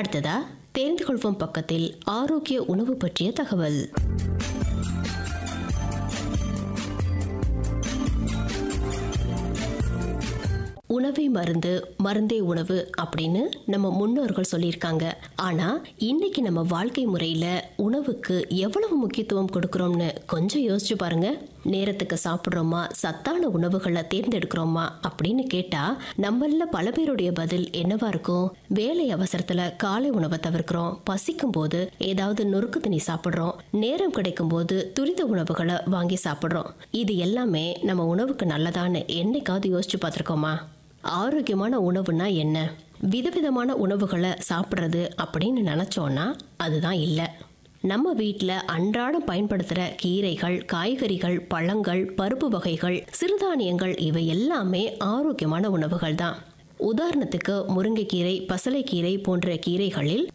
அடுத்ததா தெரிந்து கொள்வோம் பக்கத்தில் ஆரோக்கிய உணவு பற்றிய தகவல் உணவே மருந்து மருந்தே உணவு அப்படின்னு நம்ம முன்னோர்கள் சொல்லியிருக்காங்க ஆனா இன்னைக்கு நம்ம வாழ்க்கை முறையில உணவுக்கு எவ்வளவு முக்கியத்துவம் கொடுக்கறோம்னு கொஞ்சம் யோசிச்சு பாருங்க நேரத்துக்கு சாப்பிட்றோமா சத்தான உணவுகளை தேர்ந்தெடுக்கிறோமா அப்படின்னு கேட்டா நம்மள பல பேருடைய பதில் என்னவா இருக்கும் வேலை அவசரத்துல காலை உணவை தவிர்க்கிறோம் பசிக்கும் போது ஏதாவது நொறுக்கு தண்ணி சாப்பிட்றோம் நேரம் கிடைக்கும் போது துரித உணவுகளை வாங்கி சாப்பிட்றோம் இது எல்லாமே நம்ம உணவுக்கு நல்லதான்னு என்னைக்காவது யோசிச்சு பார்த்துருக்கோமா ஆரோக்கியமான உணவுனா என்ன விதவிதமான உணவுகளை சாப்பிட்றது அப்படின்னு நினச்சோன்னா அதுதான் இல்லை நம்ம வீட்டில் அன்றாடம் பயன்படுத்துகிற கீரைகள் காய்கறிகள் பழங்கள் பருப்பு வகைகள் சிறுதானியங்கள் இவை எல்லாமே ஆரோக்கியமான உணவுகள் தான் உதாரணத்துக்கு முருங்கைக்கீரை பசலைக்கீரை போன்ற கீரைகளில்